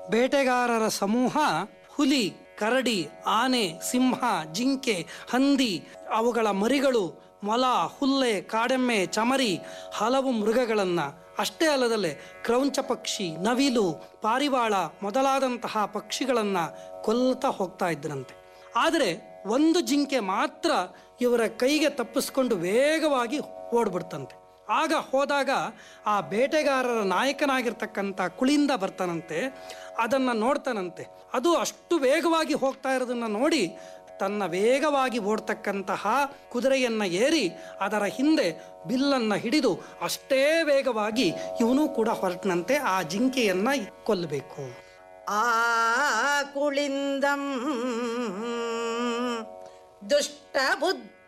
ಬೇಟೆಗಾರರ ಸಮೂಹ ಹುಲಿ ಕರಡಿ ಆನೆ ಸಿಂಹ ಜಿಂಕೆ ಹಂದಿ ಅವುಗಳ ಮರಿಗಳು ಮೊಲ ಹುಲ್ಲೆ ಕಾಡೆಮ್ಮೆ ಚಮರಿ ಹಲವು ಮೃಗಗಳನ್ನ ಅಷ್ಟೇ ಅಲ್ಲದಲ್ಲೇ ಕ್ರೌಂಚ ಪಕ್ಷಿ ನವಿಲು ಪಾರಿವಾಳ ಮೊದಲಾದಂತಹ ಪಕ್ಷಿಗಳನ್ನ ಕೊಲ್ತಾ ಹೋಗ್ತಾ ಇದ್ರಂತೆ ಆದರೆ ಒಂದು ಜಿಂಕೆ ಮಾತ್ರ ಇವರ ಕೈಗೆ ತಪ್ಪಿಸ್ಕೊಂಡು ವೇಗವಾಗಿ ಓಡ್ಬಿಡ್ತಂತೆ ಆಗ ಹೋದಾಗ ಆ ಬೇಟೆಗಾರರ ನಾಯಕನಾಗಿರ್ತಕ್ಕಂಥ ಕುಳಿಂದ ಬರ್ತಾನಂತೆ ಅದನ್ನು ನೋಡ್ತಾನಂತೆ ಅದು ಅಷ್ಟು ವೇಗವಾಗಿ ಹೋಗ್ತಾ ಇರೋದನ್ನ ನೋಡಿ ತನ್ನ ವೇಗವಾಗಿ ಓಡ್ತಕ್ಕಂತಹ ಕುದುರೆಯನ್ನ ಏರಿ ಅದರ ಹಿಂದೆ ಬಿಲ್ಲನ್ನ ಹಿಡಿದು ಅಷ್ಟೇ ವೇಗವಾಗಿ ಇವನು ಕೂಡ ಹೊರಟನಂತೆ ಆ ಜಿಂಕೆಯನ್ನ ಕೊಲ್ಲಬೇಕು ಆ ಕುಳಿಂದಂ ದುಷ್ಟ ಬುದ್ಧ